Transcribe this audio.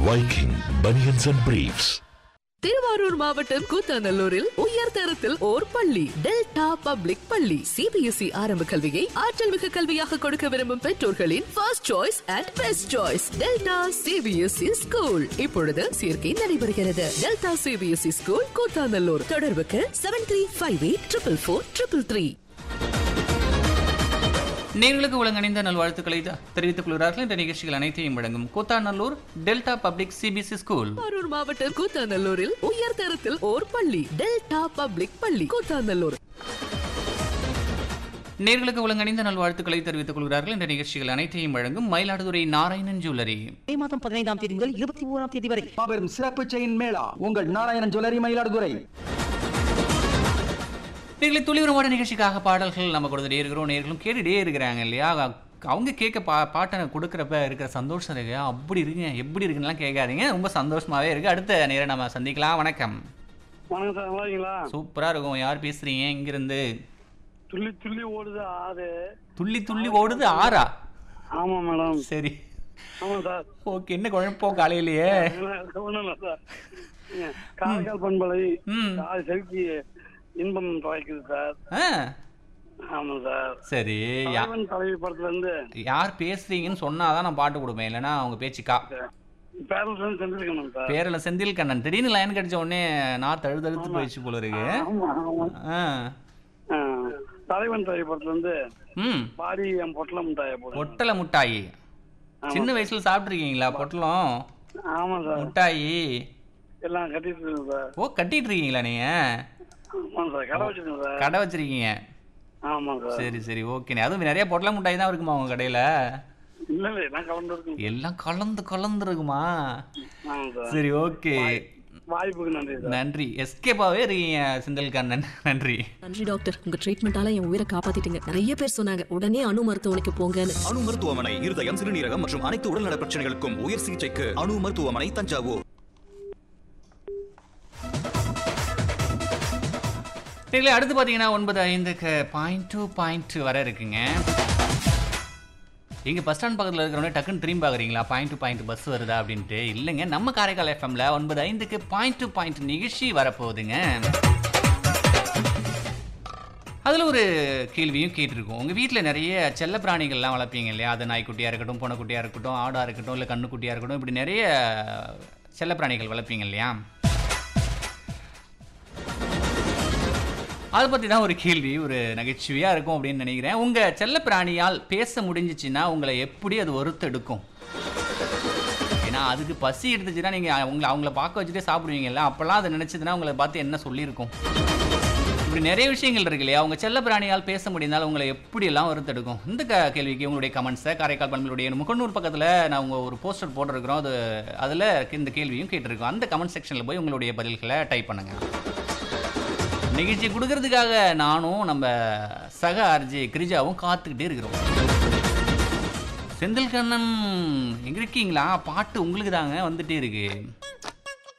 Viking Bunions and Briefs. Thiruvarur மாவட்டம் கூத்தாநல்லூரில் உயர் தரத்தில் ஓர் பள்ளி டெல்டா பப்ளிக் பள்ளி சிபிஎஸ்இ ஆரம்ப கல்வியை ஆற்றல் மிகு கல்வியாக கொடுக்க விரும்பும் பெற்றோர்களின் first choice and best choice Delta CBSE school இப்பொழுது சேர்க்கை நடைபெறுகிறது டெல்டா சிபிஎஸ்இ ஸ்கூல் கூத்தாநல்லூர் தொடர்புக்கு seven three five eight triple four triple three நேர்களுக்கு ஒழுங்கணிந்த நல்வாழ்த்துக்களை த- தெரிவித்துக் கொள்கிறார்கள் இந்த நிகழ்ச்சிகள் அனைத்தையும் வழங்கும் Koothanallur delta public CBSE school Tiruvarur மாவட்டம் கூத்தாநல்லூரில் உயர் தரத்தில் ஓர் பள்ளி டெல்டா பப்ளிக் பள்ளி கூத்தாநல்லூர் நேர்களுக்கு ஒழுங்கணிந்த நல்வாழ்த்துக்களை தெரிவித்துக் கொள்கிறார்கள் இந்த நிகழ்ச்சிகள் அனைத்தையும் வழங்கும் மயிலாடுதுறை நாராயணன் ஜுவல்லரி மே மாதம் பதினைந்தாம் தேதி முதல் இருபத்தி ஓராம் தேதி வரை மாபெரும் சிறப்பு செயின் மேளா உங்கள் நாராயணன் ஜுவல்லரி மயிலாடுதுறை நேர்களை துளிவரமான நிகழ்ச்சிக்காக பாடல்கள் நம்ம கொடுத்துட்டே இருக்கிறோம் நேர்களும் கேட்டுட்டே இருக்கிறாங்க இல்லையா அவ- அவங்க கேட்க பா பாட்டை கொடுக்குறப்ப இருக்கிற சந்தோஷம் இருக்கு அப்படி இருக்குங்க எப்படி இருக்குன்னுலாம் கேட்காதீங்க ரொம்ப சந்தோஷமாவே இருக்கு அடுத்த நேரம் நம்ம சந்திக்கலாம் வணக்கம் வணக்கம் சார் நல்லா இருக்கீங்களா சூப்பரா இருக்கும் யார் பேசுறீங்க இங்கிருந்து துள்ளி துள்ளி ஓடுது ஆறு துள்ளி துள்ளி ஓடுது ஆறா ஆமா மேடம் சரி ஆமா சார் ஓகே என்ன குழப்பம் காலையிலேயே ஒண்ணும் இல்லை சார் ஏ, காரைக்கால் பண்பலை ம் அது செலுத்தி இன்பம் துவைக்குது சார் ஆ ஆமா சார் சரி யா- தலைவன் தலைவி படத்துல இருந்து யார் பேசுறீங்கன்னு சொன்னாதான் நான் பாட்டு கொடுப்பேன் இல்லைன்னா அவங்க பேச்சுக்கா பேரண்ட்ஸ் வந்து செஞ்சிருக்கணும் சார் பேரில் செந்தில் கண்ணன் திடீர்னு லைன் கிடைச்ச உடனே நான் தழுதழுத்து போயிடுச்சு போல இருக்கு ஆமா ஆமா ஆ ஆ, தலைவன் தலைவி படத்துல இருந்து ம் பாடி என் பொட்டலம் மிட்டாய போடு பொட்டலை முட்டாயி சின்ன வயசுல சாப்பிட்ருக்கீங்களா பொட்டலம் ஆமா சார் முட்டாயி எல்லாம் கட்டிட்டு இருக்கேன் சார் ஓ கட்டிட்டு இருக்கீங்களா நீங்க ஆமா சார் கடை வச்சிருக்கேன் சார் கடை வச்சிருக்கீங்க ஆமா சார் சரி சரி ஓகேண்ணே அதுவும் நிறைய பொட்டலை முட்டாய் தான் இருக்குமா உங்க கடையில இல்ல இல்ல எல்லாம் கலந்துருக்கும் எல்லாம் கலந்து கலந்து இருக்குமா ஆமா சார் சரி ஓகே வாய்ப்புக்கு நன்றி சார் நன்றி எஸ்கேப்பாவே இருக்கீங்க செந்தில் கண்ணன் நன்றி நன்றி டாக்டர் உங்க ட்ரீட்மெண்டால என் உயிரை காப்பாத்திட்டீங்க நிறைய பேர் சொன்னாங்க உடனே அணு மருத்துவமனைக்கு போங்கன்னு அணு மருத்துவமனை இருதயம் சிறுநீரகம் மற்றும் அனைத்து உடல்நல பிரச்சனைகளுக்கும் உயர் சிகிச்சைக்கு அணு மருத்துவமனை தஞ்சாவூர் சரிங்களா அடுத்து பார்த்தீங்கன்னா ஒன்பது ஐந்துக்கு பாயிண்ட் டூ பாயிண்ட் வர இருக்குங்க இங்கே பஸ் ஸ்டாண்ட் பக்கத்தில் இருக்கிறவங்க டக்குன்னு திரும்பி பார்க்குறீங்களா பாயிண்ட் டு பாயிண்ட் பஸ் வருதா அப்படின்ட்டு இல்லைங்க நம்ம காரைக்கால் எஃப்எம்ல ஒன்பது ஐந்துக்கு பாயிண்ட் டு பாயிண்ட் நிகழ்ச்சி வரப்போகுதுங்க அதில் ஒரு கேள்வியும் கேட்டிருக்கோம் உங்கள் வீட்டில் நிறைய செல்ல பிராணிகள்லாம் வளர்ப்பீங்க இல்லையா அது நாய்க்குட்டியாக இருக்கட்டும் பூனைக்குட்டியாக இருக்கட்டும் ஆடாக இருக்கட்டும் இல்லை கண்ணுக்குட்டியாக இருக்கட்டும் இப்படி நிறைய செல்ல பிராணிகள் வளர்ப்பீங்க இல்லையா அதை பற்றி தான் ஒரு கேள்வி ஒரு நகைச்சுவையாக இருக்கும் அப்படின்னு நினைக்கிறேன் உங்கள் செல்ல பிராணியால் பேச முடிஞ்சிச்சுன்னா உங்களை எப்படி அது ஒருத்தெடுக்கும் ஏன்னா அதுக்கு பசி எடுத்துச்சுன்னா நீங்கள் அவங்கள அவங்கள பார்க்க வச்சுட்டே சாப்பிடுவீங்கல்ல அப்போல்லாம் அதை நினச்சதுன்னா உங்களை பார்த்து என்ன சொல்லியிருக்கும் இப்படி நிறைய விஷயங்கள் இருக்கு இல்லையா உங்கள் செல்ல பிராணியால் பேச முடிந்தால் உங்களை எப்படியெல்லாம் ஒருத்தெடுக்கும் இந்த க கேள்விக்கு உங்களுடைய கமெண்ட்ஸை காரைக்கால் பண்புடைய முகநூர் பக்கத்தில் நான் உங்கள் ஒரு போஸ்டர் போட்டிருக்கிறோம் அது அதில் இந்த கேள்வியும் கேட்டிருக்கோம் அந்த கமெண்ட் செக்ஷனில் போய் உங்களுடைய பதில்களை டைப் பண்ணுங்கள் நிகழ்ச்சி கொடுக்கறதுக்காக நானும் நம்ம சக ஆர்ஜி கிரிஜாவும் காத்துக்கிட்டே இருக்கிறோம் செந்தில் கண்ணன் எங்க இருக்கீங்களா பாட்டு உங்களுக்கு தாங்க வந்துட்டே இருக்கு